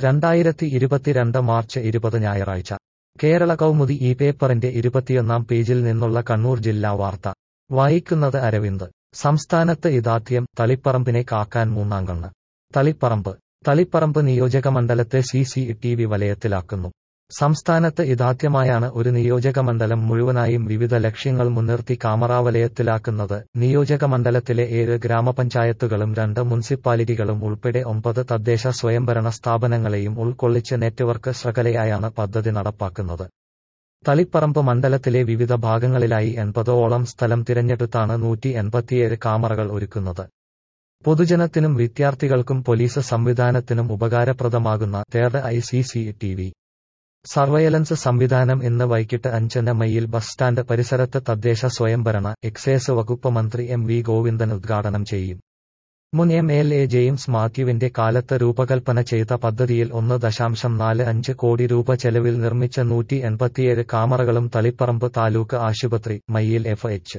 രണ്ടായിരത്തി ഇരുപത്തിരണ്ട് മാർച്ച് ഇരുപത് ഞായറാഴ്ച കേരള കൗമുദി ഈ പേപ്പറിന്റെ ഇരുപത്തിയൊന്നാം പേജിൽ നിന്നുള്ള കണ്ണൂർ ജില്ലാ വാർത്ത വായിക്കുന്നത് അരവിന്ദ് സംസ്ഥാനത്ത് ഇതാദ്യം തളിപ്പറമ്പിനെ കാക്കാൻ മൂന്നാം കണ്ണ് തളിപ്പറമ്പ് തളിപ്പറമ്പ് നിയോജകമണ്ഡലത്തെ സി സി ടി വി വലയത്തിലാക്കുന്നു സംസ്ഥാനത്ത് ഇതാദ്യമായാണ് ഒരു നിയോജകമണ്ഡലം മുഴുവനായും വിവിധ ലക്ഷ്യങ്ങൾ മുൻനിർത്തി ക്യാമറ വലയത്തിലാക്കുന്നത് നിയോജകമണ്ഡലത്തിലെ ഏഴ് ഗ്രാമപഞ്ചായത്തുകളും രണ്ട് മുനിസിപ്പാലിറ്റികളും ഉൾപ്പെടെ ഒമ്പത് തദ്ദേശ സ്വയംഭരണ സ്ഥാപനങ്ങളെയും ഉൾക്കൊള്ളിച്ച് നെറ്റ്വർക്ക് ശൃംഖലയായാണ് പദ്ധതി നടപ്പാക്കുന്നത് തളിപ്പറമ്പ് മണ്ഡലത്തിലെ വിവിധ ഭാഗങ്ങളിലായി എൺപതോളം സ്ഥലം തിരഞ്ഞെടുത്താണ് നൂറ്റി എൺപത്തിയേഴ് ക്യാമറകൾ ഒരുക്കുന്നത് പൊതുജനത്തിനും വിദ്യാർത്ഥികൾക്കും പോലീസ് സംവിധാനത്തിനും ഉപകാരപ്രദമാകുന്ന third eye C C T V surveillance സംവിധാനം ഇന്ന് വൈകിട്ട് അഞ്ചിന് മയ്യിൽ ബസ് സ്റ്റാൻഡ് പരിസരത്ത് തദ്ദേശ സ്വയംഭരണ എക്സൈസ് വകുപ്പ് മന്ത്രി എം വി ഗോവിന്ദൻ ഉദ്ഘാടനം ചെയ്യും മുൻ എം എൽ എ ജെയിംസ് മാത്യുവിന്റെ കാലത്ത് രൂപകൽപ്പന ചെയ്ത പദ്ധതിയിൽ ഒന്ന് ദശാംശം നാല് അഞ്ച് കോടി രൂപ ചെലവിൽ നിർമ്മിച്ച നൂറ്റി എൺപത്തിയേഴ് ക്യാമറകളും തളിപ്പറമ്പ് താലൂക്ക് ആശുപത്രി മയ്യിൽ എഫ് എച്ച്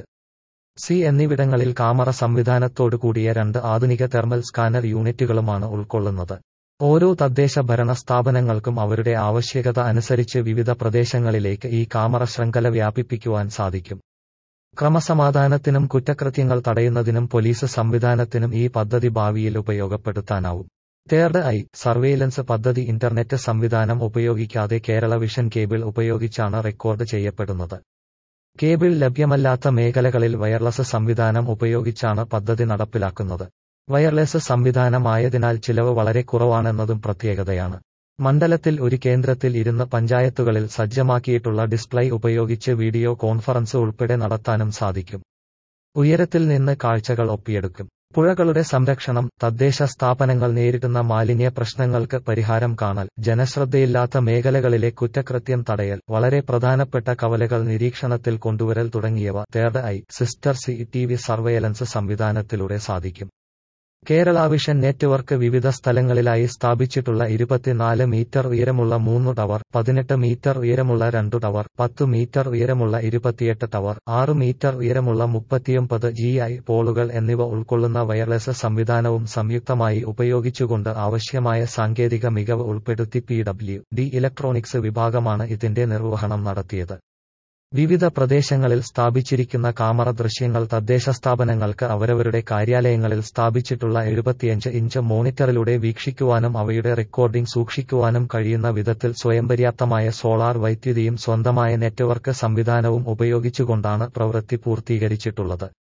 സി എന്നിവിടങ്ങളിൽ ക്യാമറ സംവിധാനത്തോടുകൂടിയ രണ്ട് ആധുനിക തെർമൽ സ്കാനർ യൂണിറ്റുകളുമാണ് ഉൾക്കൊള്ളുന്നത് ഓരോ തദ്ദേശ ഭരണ സ്ഥാപനങ്ങൾക്കും അവരുടെ ആവശ്യകത അനുസരിച്ച് വിവിധ പ്രദേശങ്ങളിലേക്ക് ഈ ക്യാമറ ശൃംഖല വ്യാപിപ്പിക്കുവാൻ സാധിക്കും ക്രമസമാധാനത്തിനും കുറ്റകൃത്യങ്ങൾ തടയുന്നതിനും പോലീസ് സംവിധാനത്തിനും ഈ പദ്ധതി ഭാവിയിൽ ഉപയോഗപ്പെടുത്താനാവും തേർഡ് ഐ സർവേലൻസ് പദ്ധതി ഇന്റർനെറ്റ് സംവിധാനം ഉപയോഗിക്കാതെ കേരള വിഷൻ കേബിൾ ഉപയോഗിച്ചാണ് റെക്കോർഡ് ചെയ്യപ്പെടുന്നത് കേബിൾ ലഭ്യമല്ലാത്ത മേഖലകളിൽ വയർലെസ് സംവിധാനം ഉപയോഗിച്ചാണ് പദ്ധതി നടപ്പിലാക്കുന്നത് വയർലെസ് സംവിധാനമായതിനാൽ ചിലവ് വളരെ കുറവാണെന്നതും പ്രത്യേകതയാണ് മണ്ഡലത്തിൽ ഒരു കേന്ദ്രത്തിൽ ഇരുന്ന് പഞ്ചായത്തുകളിൽ സജ്ജമാക്കിയിട്ടുള്ള ഡിസ്പ്ലേ ഉപയോഗിച്ച് വീഡിയോ കോൺഫറൻസ് ഉൾപ്പെടെ നടത്താനും സാധിക്കും ഉയരത്തിൽ നിന്ന് കാഴ്ചകൾ ഒപ്പിയെടുക്കും പുഴകളുടെ സംരക്ഷണം തദ്ദേശ സ്ഥാപനങ്ങൾ നേരിടുന്ന മാലിന്യ പ്രശ്നങ്ങൾക്ക് പരിഹാരം കാണൽ ജനശ്രദ്ധയില്ലാത്ത മേഖലകളിലെ കുറ്റകൃത്യം തടയൽ വളരെ പ്രധാനപ്പെട്ട കവലകൾ നിരീക്ഷണത്തിൽ കൊണ്ടുവരൽ തുടങ്ങിയവ third eye system C T V surveillance സംവിധാനത്തിലൂടെ സാധിക്കും കേരള വിഷൻ നെറ്റ്വർക്ക് വിവിധ സ്ഥലങ്ങളിലായി സ്ഥാപിച്ചിട്ടുള്ള ഇരുപത്തിനാല് മീറ്റർ ഉയരമുള്ള മൂന്ന് ടവർ പതിനെട്ട് മീറ്റർ ഉയരമുള്ള രണ്ടു ടവർ പത്ത് മീറ്റർ ഉയരമുള്ള ഇരുപത്തിയെട്ട് ടവർ ആറ് മീറ്റർ ഉയരമുള്ള മുപ്പത്തിയൊമ്പത് ജി ഐ പോളുകൾ എന്നിവ ഉൾക്കൊള്ളുന്ന വയർലെസ് സംവിധാനവും സംയുക്തമായി ഉപയോഗിച്ചുകൊണ്ട് ആവശ്യമായ സാങ്കേതിക മികവ് ഉൾപ്പെടുത്തി പി ഡബ്ല്യു ഡി ഇലക്ട്രോണിക്സ് വിഭാഗമാണ് ഇതിന്റെ നിർവഹണം നടത്തിയത് വിവിധ പ്രദേശങ്ങളിൽ സ്ഥാപിച്ചിരിക്കുന്ന ക്യാമറ ദൃശ്യങ്ങൾ തദ്ദേശ സ്ഥാപനങ്ങൾക്ക് അവരവരുടെ കാര്യാലയങ്ങളിൽ സ്ഥാപിച്ചിട്ടുള്ള എഴുപത്തിയഞ്ച് ഇഞ്ച് മോണിറ്ററിലൂടെ വീക്ഷിക്കുവാനും അവയുടെ റെക്കോർഡിംഗ് സൂക്ഷിക്കുവാനും കഴിയുന്ന വിധത്തിൽ സ്വയംപര്യാപ്തമായ സോളാർ വൈദ്യുതിയും സ്വന്തമായ നെറ്റ്വർക്ക് സംവിധാനവും ഉപയോഗിച്ചുകൊണ്ടാണ് പ്രവൃത്തി പൂർത്തീകരിച്ചിട്ടുള്ളത്